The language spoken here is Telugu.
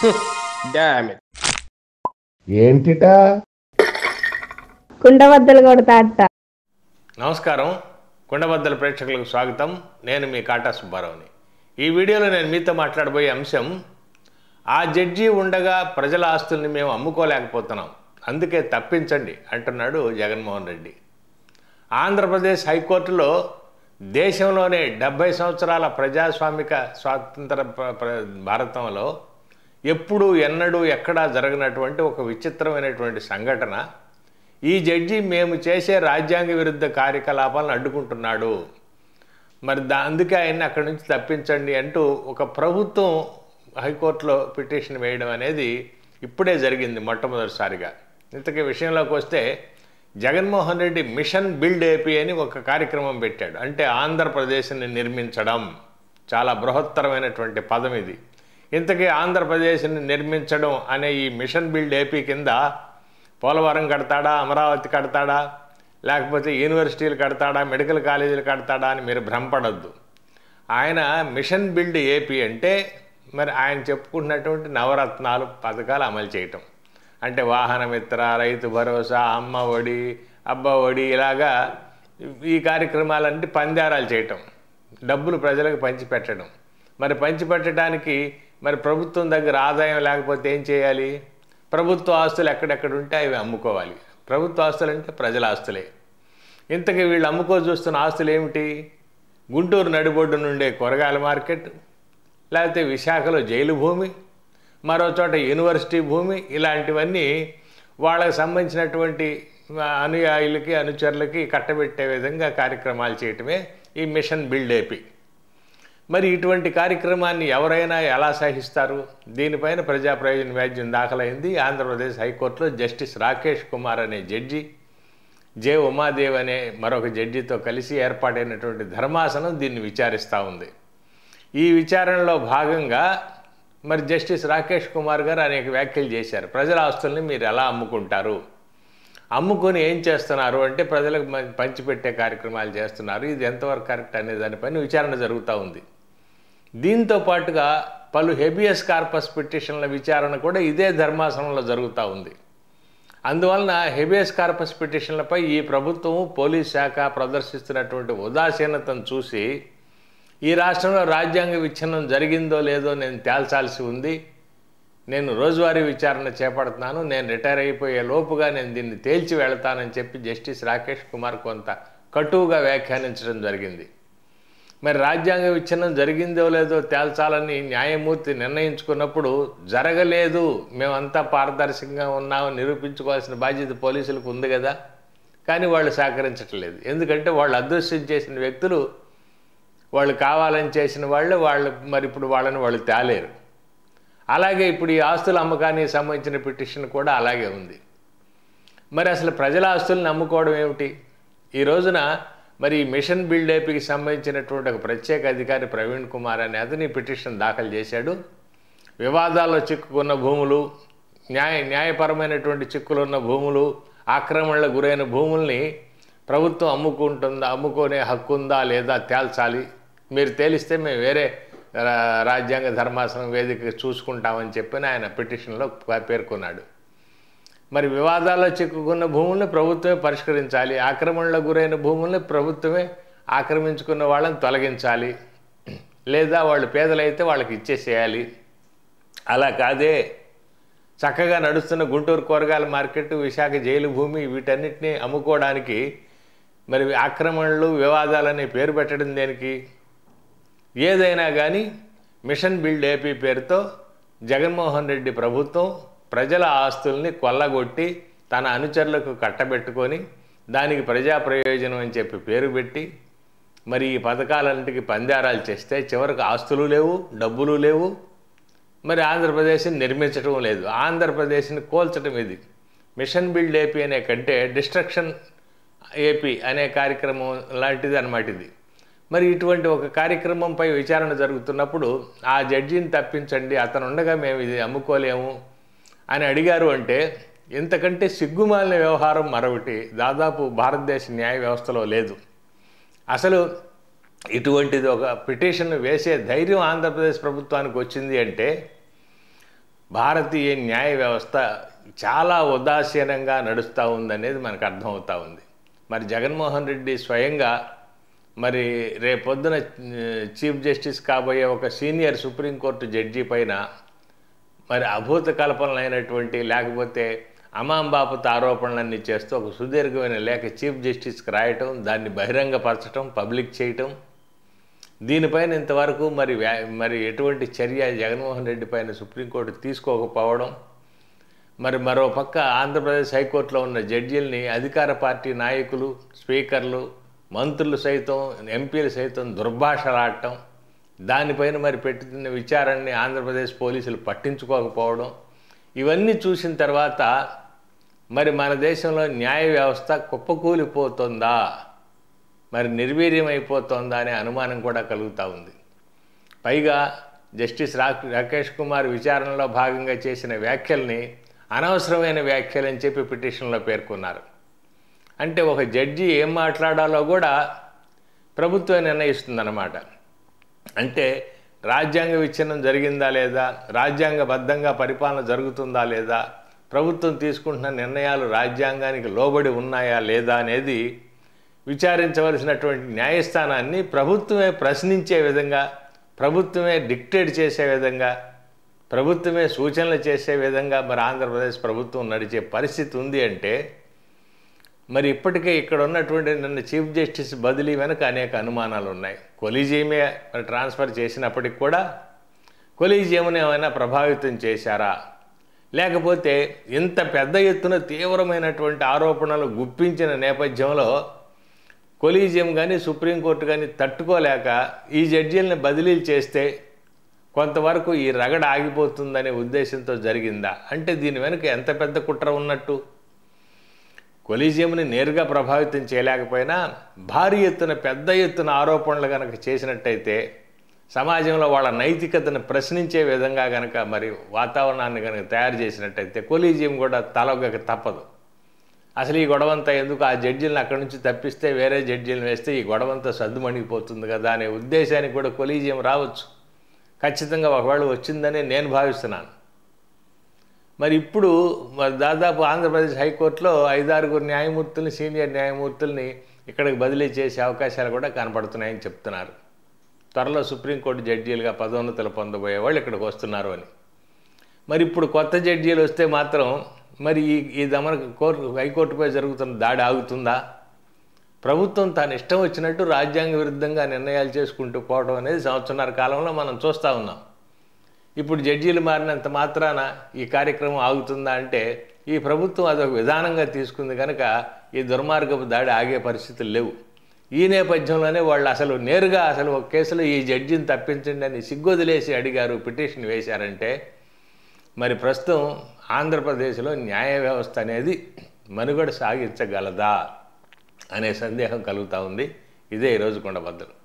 డామ్ ఇట్ ఏంటిటా కుండబద్దలు కొడతా అత్త నమస్కారం కుండబద్దల ప్రేక్షకులకు స్వాగతం నేను మీ కాటా సుబ్బారావుని ఈ వీడియోలో నేను మీతో మాట్లాడబోయే అంశం ఆ జడ్జి ఉండగా ప్రజల ఆస్తుల్ని మేము అమ్ముకోలేకపోతున్నాం అందుకే తప్పించండి అంటున్నాడు జగన్మోహన్ రెడ్డి ఆంధ్రప్రదేశ్ హైకోర్టులో దేశంలోనే డెబ్భై సంవత్సరాల ప్రజాస్వామిక స్వాతంత్ర ప్ర- ప్ర- భారతంలో ఎప్పుడు ఎన్నడూ ఎక్కడా జరగనటువంటి ఒక విచిత్రమైనటువంటి సంఘటన ఈ జడ్జి మేము చేసే రాజ్యాంగ విరుద్ధ కార్యకలాపాలను అడ్డుకుంటున్నాడు మరి దా అందుకే ఆయన్ని అక్కడి నుంచి తప్పించండి అంటూ ఒక ప్రభుత్వం హైకోర్టులో పిటిషన్ వేయడం అనేది ఇప్పుడే జరిగింది మొట్టమొదటిసారిగా ఇంతకీ విషయంలోకి వస్తే Jaganmohan Reddy mission build AP అని ఒక కార్యక్రమం పెట్టాడు అంటే ఆంధ్రప్రదేశ్ని నిర్మించడం చాలా బృహత్తరమైనటువంటి పదం ఇది ఇంతకీ ఆంధ్రప్రదేశ్ని నిర్మించడం అనే ఈ మిషన్ బిల్డ్ ఏపీ కింద పోలవరం కడతాడా అమరావతి కడతాడా లేకపోతే యూనివర్సిటీలు కడతాడా మెడికల్ కాలేజీలు కడతాడా అని మీరు భ్రమపడద్దు ఆయన మిషన్ బిల్డ్ ఏపీ అంటే మరి ఆయన చెప్పుకుంటున్నటువంటి నవరత్నాలు పథకాలు అమలు చేయటం అంటే వాహన మిత్ర రైతు భరోసా అమ్మ ఒడి అబ్బ ఒడి ఇలాగా ఈ కార్యక్రమాలన్నీ పందారాలు చేయటం డబ్బులు ప్రజలకు పంచిపెట్టడం మరి పంచిపెట్టడానికి మరి ప్రభుత్వం దగ్గర ఆదాయం లేకపోతే ఏం చేయాలి ప్రభుత్వ ఆస్తులు ఎక్కడెక్కడ ఉంటే అవి అమ్ముకోవాలి ప్రభుత్వ ఆస్తులు అంటే ప్రజల ఆస్తులే ఇంతకీ వీళ్ళు అమ్ముకో చూస్తున్న ఆస్తులు ఏమిటి గుంటూరు నడిబొడ్డు నుండే కూరగాయల మార్కెట్ లేకపోతే విశాఖలో జైలు భూమి మరో చోట యూనివర్సిటీ భూమి ఇలాంటివన్నీ వాళ్ళకి సంబంధించినటువంటి ఆ, అనుయాయులకి అనుచరులకి కట్టబెట్టే విధంగా కార్యక్రమాలు చేయటమే ఈ మిషన్ బిల్డ్ ఏపీ మరి ఇటువంటి కార్యక్రమాన్ని ఎవరైనా ఎలా సహిస్తారు దీనిపైన ప్రజా ప్రయోజన వ్యాజ్యం దాఖలైంది ఆంధ్రప్రదేశ్ హైకోర్టులో జస్టిస్ రాకేష్ కుమార్ అనే జడ్జి జె ఉమాదేవ్ అనే మరొక జడ్జితో కలిసి ఏర్పాటైనటువంటి ధర్మాసనం దీన్ని విచారిస్తూ ఉంది ఈ విచారణలో భాగంగా మరి జస్టిస్ రాకేష్ కుమార్ గారు అనేక వ్యాఖ్యలు చేశారు ప్రజల ఆస్తుల్ని మీరు ఎలా అమ్ముకుంటారు అమ్ముకొని ఏం చేస్తున్నారు అంటే ప్రజలకు మ- పంచిపెట్టే కార్యక్రమాలు చేస్తున్నారు ఇది ఎంతవరకు కరెక్ట్ అనే దానిపైన విచారణ జరుగుతూ ఉంది దీంతో పాటుగా పలు హెబియస్ కార్పస్ పిటిషన్ల విచారణ కూడా ఇదే ధర్మాసనంలో జరుగుతూ ఉంది అందువలన హెబియస్ కార్పస్ పిటిషన్లపై ఈ ప్రభుత్వము పోలీస్ శాఖ ప్రదర్శిస్తున్నటువంటి ఉదాసీనతను చూసి ఈ రాష్ట్రంలో రాజ్యాంగ విచ్ఛిన్నం జరిగిందో లేదో నేను తేల్చాల్సి ఉంది నేను రోజువారీ విచారణ చేపడుతున్నాను నేను రిటైర్ అయిపోయే లోపుగా నేను దీన్ని తేల్చి వెళతానని చెప్పి జస్టిస్ రాకేష్ కుమార్ కొంత కటువుగా వ్యాఖ్యానించడం జరిగింది మరి రాజ్యాంగ విచ్ఛిన్నం జరిగిందో లేదో తేల్చాలని న్యాయమూర్తి నిర్ణయించుకున్నప్పుడు జరగలేదు మేమంతా పారదర్శకంగా ఉన్నామని నిరూపించుకోవాల్సిన బాధ్యత పోలీసులకు ఉంది కదా కానీ వాళ్ళు సహకరించట్లేదు ఎందుకంటే వాళ్ళు అదృశ్యం చేసిన వ్యక్తులు వాళ్ళు కావాలని చేసిన వాళ్ళు వాళ్ళు మరి ఇప్పుడు వాళ్ళని వాళ్ళు తేలేరు అలాగే ఇప్పుడు ఈ ఆస్తుల అమ్మకానికి సంబంధించిన పిటిషన్ కూడా అలాగే ఉంది మరి అసలు ప్రజల ఆస్తులను నమ్ముకోవడం ఏమిటి ఈ రోజున మరి ఈ మిషన్ బిల్డ్ ఏపీకి సంబంధించినటువంటి ఒక ప్రత్యేక అధికారి ప్రవీణ్ కుమార్ అనే అతని పిటిషన్ దాఖలు చేశాడు వివాదాల్లో చిక్కుకున్న భూములు న్యాయ న్యాయపరమైనటువంటి చిక్కులున్న భూములు ఆక్రమణలకు గురైన భూముల్ని ప్రభుత్వం అమ్ముకుంటుందా అమ్ముకునే హక్కు ఉందా లేదా తేల్చాలి మీరు తేలిస్తే మేము వేరే రా- రాజ్యాంగ ధర్మాసనం వేదిక చూసుకుంటామని చెప్పి ఆయన పిటిషన్లో పేర్కొన్నాడు మరి వివాదాల్లో చిక్కుకున్న భూముల్ని ప్రభుత్వమే పరిష్కరించాలి ఆక్రమణలకు గురైన భూముల్ని ప్రభుత్వమే ఆక్రమించుకున్న వాళ్ళని తొలగించాలి లేదా వాళ్ళు పేదలైతే వాళ్ళకి ఇచ్చేసేయాలి అలా కాదే చక్కగా నడుస్తున్న గుంటూరు కూరగాయల మార్కెట్ విశాఖ జైలు భూమి వీటన్నిటిని అమ్ముకోవడానికి మరి ఆక్రమణలు వివాదాలనే పేరు పెట్టడం దేనికి ఏదైనా కానీ మిషన్ బిల్డ్ ఏపీ పేరుతో జగన్మోహన్ రెడ్డి ప్రభుత్వం ప్రజల ఆస్తుల్ని కొల్లగొట్టి తన అనుచరులకు కట్టబెట్టుకొని దానికి ప్రజా ప్రయోజనం అని చెప్పి పేరు పెట్టి మరి ఈ పథకాలన్నిటికీ పందారాలు చేస్తే చివరికి ఆస్తులు లేవు డబ్బులు లేవు మరి ఆంధ్రప్రదేశ్ని నిర్మించడం లేదు ఆంధ్రప్రదేశ్ని కోల్చడం ఇది మిషన్ బిల్డ్ ఏపీ అనే కంటే డిస్ట్రక్షన్ ఏపీ అనే కార్యక్రమం లాంటిది అనమాట ఇది మరి ఇటువంటి ఒక కార్యక్రమంపై విచారణ జరుగుతున్నప్పుడు ఆ జడ్జిని తప్పించండి అతను ఉండగా మేము ఇది అమ్ముకోలేము అని అడిగారు అంటే ఇంతకంటే సిగ్గుమాలిన వ్యవహారం మరొకటి దాదాపు భారతదేశ న్యాయ వ్యవస్థలో లేదు అసలు ఇటువంటిది ఒక పిటిషన్ వేసే ధైర్యం ఆంధ్రప్రదేశ్ ప్రభుత్వానికి వచ్చింది అంటే భారతీయ న్యాయ వ్యవస్థ చాలా ఉదాసీనంగా నడుస్తూ ఉందనేది మనకు అర్థమవుతా ఉంది మరి జగన్మోహన్ రెడ్డి స్వయంగా మరి రేపొద్దున ఆ, చీఫ్ జస్టిస్ కాబోయే ఒక సీనియర్ సుప్రీంకోర్టు జడ్జి పైన మరి అభూత కల్పనలైనటువంటి లేకపోతే అమాంబాపత ఆరోపణలన్నీ చేస్తూ ఒక సుదీర్ఘమైన లేఖ చీఫ్ జస్టిస్కి రాయటం దాన్ని బహిరంగపరచడం పబ్లిక్ చేయటం దీనిపైన ఇంతవరకు మరి వ్యా మరి ఎటువంటి చర్య జగన్మోహన్ రెడ్డి పైన సుప్రీంకోర్టు తీసుకోకపోవడం మరి మరో పక్క ఆంధ్రప్రదేశ్ హైకోర్టులో ఉన్న జడ్జీలని అధికార పార్టీ నాయకులు స్పీకర్లు మంత్రులు సైతం ఎంపీలు సైతం దుర్భాషలాడటం దానిపైన మరి పెట్టిన విచారణని ఆంధ్రప్రదేశ్ పోలీసులు పట్టించుకోకపోవడం ఇవన్నీ చూసిన తర్వాత మరి మన దేశంలో న్యాయ వ్యవస్థ కుప్పకూలిపోతుందా మరి నిర్వీర్యమైపోతుందా అనే అనుమానం కూడా కలుగుతూ ఉంది పైగా జస్టిస్ రా రాకేష్ కుమార్ విచారణలో భాగంగా చేసిన వ్యాఖ్యల్ని అనవసరమైన వ్యాఖ్యలు అని చెప్పి పిటిషన్లో పేర్కొన్నారు అంటే ఒక జడ్జి ఏం మాట్లాడాలో కూడా ప్రభుత్వం నిర్ణయిస్తుందన్నమాట అంటే రాజ్యాంగ విచ్ఛిన్నం జరిగిందా లేదా రాజ్యాంగబద్ధంగా పరిపాలన జరుగుతుందా లేదా ప్రభుత్వం తీసుకుంటున్న నిర్ణయాలు రాజ్యాంగానికి లోబడి ఉన్నాయా లేదా అనేది విచారించవలసినటువంటి న్యాయస్థానాన్ని ప్రభుత్వమే ప్రశ్నించే విధంగా ప్రభుత్వమే డిక్టేట్ చేసే విధంగా ప్రభుత్వమే సూచనలు చేసే విధంగా మరి ఆంధ్రప్రదేశ్ ప్రభుత్వం నడిచే పరిస్థితి ఉంది అంటే మరి ఇప్పటికే ఇక్కడ ఉన్నటువంటి నిన్న చీఫ్ జస్టిస్ బదిలీ వెనుక అనేక అనుమానాలు ఉన్నాయి కొలీజియమే మరి ట్రాన్స్ఫర్ చేసినప్పటికి కూడా కొలీజియంను ఏమైనా ప్రభావితం చేశారా లేకపోతే ఇంత పెద్ద ఎత్తున తీవ్రమైనటువంటి ఆరోపణలు గుప్పించిన నేపథ్యంలో కొలీజియం కానీ సుప్రీంకోర్టు కానీ తట్టుకోలేక ఈ జడ్జీలను బదిలీలు చేస్తే కొంతవరకు ఈ రగడ ఆగిపోతుందనే ఉద్దేశంతో జరిగిందా అంటే దీని వెనుక ఎంత పెద్ద కుట్ర ఉన్నట్టు కొలీజియంని నేరుగా ప్రభావితం చేయలేకపోయినా భారీ ఎత్తున పెద్ద ఎత్తున ఆరోపణలు కనుక చేసినట్టయితే సమాజంలో వాళ్ళ నైతికతను ప్రశ్నించే విధంగా కనుక మరి వాతావరణాన్ని కనుక తయారు చేసినట్టయితే కొలీజియం కూడా తలొగ్గక తప్పదు అసలు ఈ గొడవంతా ఎందుకు ఆ జడ్జీలను అక్కడి నుంచి తప్పిస్తే వేరే జడ్జీలను వేస్తే ఈ గొడవంతా సర్దుమణిగిపోతుంది కదా అనే ఉద్దేశానికి కూడా కొలీజియం రావచ్చు ఖచ్చితంగా ఒకవేళ వచ్చిందని నేను భావిస్తున్నాను మరి ఇప్పుడు మరి దాదాపు ఆంధ్రప్రదేశ్ హైకోర్టులో ఐదారుగురు న్యాయమూర్తుల్ని సీనియర్ న్యాయమూర్తుల్ని ఇక్కడికి బదిలీ చేసే అవకాశాలు కూడా కనపడుతున్నాయని చెప్తున్నారు త్వరలో సుప్రీంకోర్టు జడ్జీలుగా పదోన్నతులు పొందబోయే వాళ్ళు ఇక్కడికి వస్తున్నారు అని మరి ఇప్పుడు కొత్త జడ్జీలు వస్తే మాత్రం మరి ఈ ఈ దమన కోర్టు హైకోర్టుపై జరుగుతున్న దాడి ఆగుతుందా ప్రభుత్వం తన ఇష్టం వచ్చినట్టు రాజ్యాంగ విరుద్ధంగా నిర్ణయాలు చేసుకుంటూ పోవడం అనేది సంవత్సరాల కాలంలో మనం చూస్తూ ఉన్నాం ఇప్పుడు జడ్జీలు మారినంత మాత్రాన ఈ కార్యక్రమం ఆగుతుందా అంటే ఈ ప్రభుత్వం అదొక విధానంగా తీసుకుంది కనుక ఈ దుర్మార్గపు దాడి ఆగే పరిస్థితులు లేవు ఈ నేపథ్యంలోనే వాళ్ళు అసలు నేరుగా అసలు ఒక కేసులో ఈ జడ్జిని తప్పించండి అని సిగ్గొదిలేసి అడిగారు పిటిషన్ వేశారంటే మరి ప్రస్తుతం ఆంధ్రప్రదేశ్లో న్యాయ వ్యవస్థ అనేది మనుగడ సాగించగలదా అనే సందేహం కలుగుతూ ఉంది ఇదే ఈరోజు కొండబద్దలు